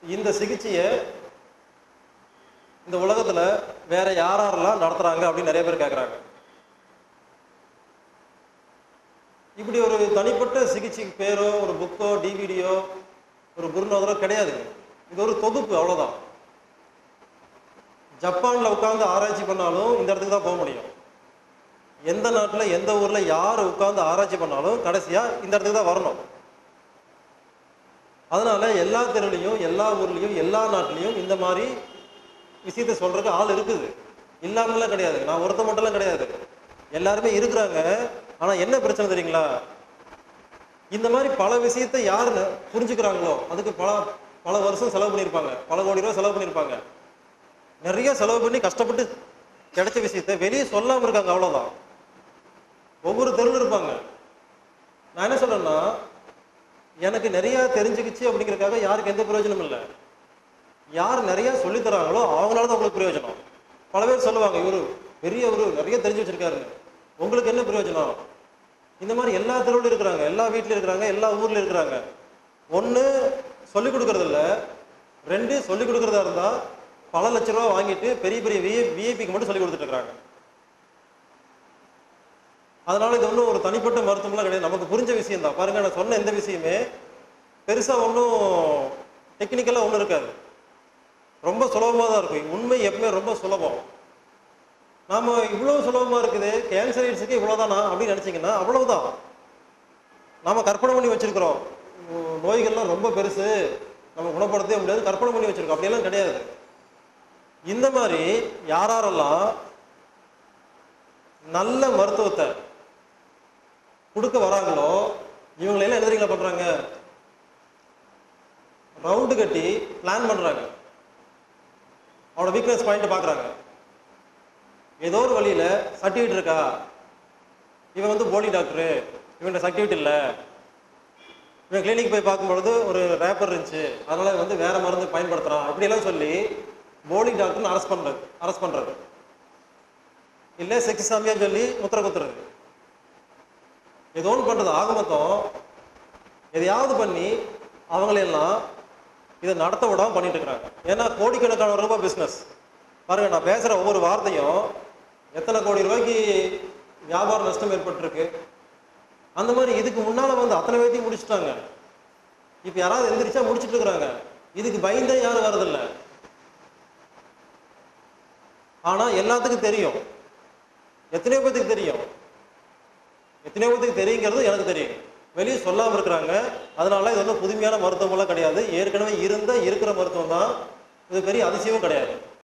இந்த சிகிச்சையை இந்த உலகத்துல வேற யாரெல்லாம் நடத்துறாங்க அப்படின்னு நிறைய பேர் கேட்குறாங்க இப்படி ஒரு தனிப்பட்ட சிகிச்சைக்கு பேரோ ஒரு புக்கோ டிவிடியோ ஒரு குருநாதரோ கிடையாது இது ஒரு தொகுப்பு அவ்வளவுதான் ஜப்பான்ல உட்கார்ந்து ஆராய்ச்சி பண்ணாலும் இந்த இடத்துக்கு தான் போக முடியும் எந்த நாட்டில் எந்த ஊர்ல யார் உட்கார்ந்து ஆராய்ச்சி பண்ணாலும் கடைசியா இந்த இடத்துக்கு தான் வரணும் அதனால எல்லா தெருவுலையும் எல்லா ஊர்லயும் எல்லா நாட்டிலையும் இந்த மாதிரி விஷயத்த சொல்றதுக்கு ஆள் இருக்குது இல்லாமலாம் கிடையாது நான் ஒருத்த மட்டும்லாம் கிடையாது எல்லாருமே இருக்கிறாங்க ஆனா என்ன பிரச்சனை தெரியுங்களா இந்த மாதிரி பல விஷயத்தை யார் ந- புரிஞ்சுக்கிறாங்களோ அதுக்கு பல பல வருஷம் செலவு பண்ணியிருப்பாங்க பல கோடி ரூபாய் செலவு பண்ணியிருப்பாங்க நிறைய செலவு பண்ணி கஷ்டப்பட்டு கிடைச்ச விஷயத்த வெளியே சொல்லாம இருக்காங்க அவ்வளவுதான் ஒவ்வொரு தெருவில் இருப்பாங்க நான் என்ன சொல்றேன்னா எனக்கு நிறைய தெரிஞ்சுக்கிச்சு அப்படிங்கறதுக்காக யாருக்கு எந்த பிரயோஜனமும் இல்லை யார் நிறைய சொல்லித் தராங்களோ அவங்களால தான் உங்களுக்கு பிரயோஜனம் பல பேர் சொல்லுவாங்க இவரு பெரிய இவரு நிறைய தெரிஞ்சு வச்சிருக்காரு உங்களுக்கு என்ன பிரயோஜனம் இந்த மாதிரி எல்லா தெருவுலையும் இருக்கிறாங்க எல்லா வீட்லயும் இருக்கிறாங்க எல்லா ஊர்லயும் இருக்கிறாங்க ஒண்ணு சொல்லிக் கொடுக்கறது இல்ல ரெண்டு சொல்லிக் கொடுக்கறதா இருந்தா பல லட்ச ரூபா வாங்கிட்டு பெரிய பெரிய விஐ விஐபிக்கு மட்டும் சொல்லி கொடுத்துட்டு இருக்காங்க அதனால இது ஒன்றும் ஒரு தனிப்பட்ட மருத்துவம்லாம் கிடையாது நமக்கு புரிஞ்ச விஷயம் தான் பாருங்க நான் சொன்ன எந்த விஷயமே பெருசா ஒன்றும் டெக்னிக்கலாக ஒன்றும் இருக்காது ரொம்ப சுலபமாக தான் இருக்கும் உண்மை எப்பவுமே ரொம்ப சுலபம் நாம இவ்வளோ சுலபமாக இருக்குது கேன்சர் எய்ட்ஸுக்கு இவ்வளோதானா அப்படின்னு நினச்சிங்கன்னா அவ்வளவுதான் நாம கற்பனை பண்ணி வச்சிருக்கிறோம் உம், நோய்கள்லாம் ரொம்ப பெருசு நம்ம குணப்படுத்தவே முடியாது கற்பனை பண்ணி வச்சிருக்கோம் அப்படியெல்லாம் கிடையாது இந்த மாதிரி யாரெல்லாம் நல்ல மருத்துவத்தை கொடுக்க வராங்களோ இவங்களெல்லாம் என்ன தெரியுங்களா பண்றாங்க ரவுண்டு கட்டி பிளான் பண்றாங்க அவனோட வீக்னஸ் பாயிண்ட் பார்க்குறாங்க ஏதோ ஒரு வழியில சர்டிஃபிகேட் இருக்கா இவன் வந்து போலி டாக்டரு இவன்கிட்ட சர்டிஃபிகேட் இல்லை இவன் கிளினிக் போய் பார்க்கும்பொழுது ஒரு ரேப்பர் இருந்துச்சு அதனால இவன் வந்து வேற மருந்து பயன்படுத்துறான் இப்படியெல்லாம் சொல்லி போலி டாக்டர்னு அரெஸ்ட் பண்றது அரெஸ்ட் பண்றது இல்லை செக்ஸ் சாமியா சொல்லி முத்திர குத்துறது ஏதோ ஒன்று பண்றது ஆக மொத்தம் எதையாவது பண்ணி அவங்களையெல்லாம் இதை நடத்த விடாம பண்ணிட்டு இருக்கிறாங்க ஏன்னா கோடிக்கணக்கான ரூபாய் பிஸ்னஸ் பாருங்க நான் பேசுற ஒவ்வொரு வார்த்தையும் எத்தனை கோடி ரூபாய்க்கு வியாபார நஷ்டம் ஏற்பட்டிருக்கு அந்த மாதிரி இதுக்கு முன்னால வந்து அத்தனை பேர்த்தையும் முடிச்சிட்டாங்க இப்போ யாராவது எந்திரிச்சா முடிச்சிட்டு இருக்கிறாங்க இதுக்கு பயந்தே யாரும் வரதில்லை ஆனா எல்லாத்துக்கும் தெரியும் எத்தனையோ பேத்துக்கு தெரியும் எத்தனையோ பேத்துக்கு தெரியுங்கிறது எனக்கு தெரியும் வெளியே சொல்லாம இருக்கிறாங்க அதனால இது ஒன்றும் புதுமையான மருத்துவமெல்லாம் கிடையாது ஏற்கனவே இருந்த இருக்கிற மருத்துவம் தான் இது பெரிய அதிசயமும் கிடையாது